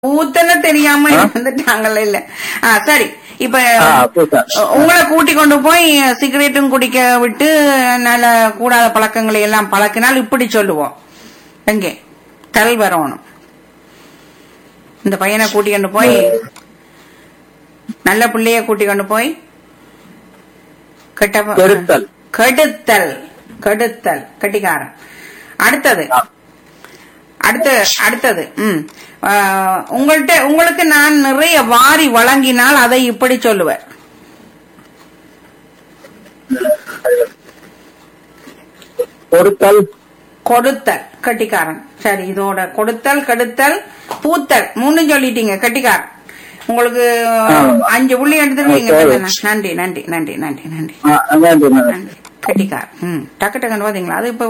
ஊத்தல தெரியாம வந்துட்டாங்கல்ல இல்ல ஆ சரி இப்ப ஆ, பூத்தல். உங்களை கூட்டி கொண்டு போய் சிகரெட்டும் குடிக்க விட்டு நல்ல கூடாத பழக்கங்களை எல்லாம் பழக்கினால் இப்படி சொல்லுவோம் எங்கே தல் வரணும் இந்த பையனை கூட்டி கொண்டு போய் நல்ல பிள்ளைய கூட்டி கொண்டு போய் கெட்ட ப- கெடுத்தல். கெடுத்தல் கெடுத்தல் கட்டிக்காரன் அடுத்தது அடுத்து அடுத்தது ம் ஆஹ், உங்கள்ட்ட உங்களுக்கு நான் நிறைய வாரி வழங்கினால் அதை இப்படி சொல்லுவேன் பொறுத்தல் கொடுத்தல் கட்டிக்காரன் சரி இதோட கொடுத்தல் கெடுத்தல் பூத்தல் மூணு சொல்லிட்டீங்க கட்டிக்காரன் உங்களுக்கு அஞ்சு புள்ளி எடுத்துருவீங்க சரி. நன்றி நன்றி நன்றி நன்றி நன்றி ஆ, நன்றி நன்றி நன்றி கட்டிக்கார் ம் டக்கு டக்குன்னு பாத்தீங்களா அது இப்ப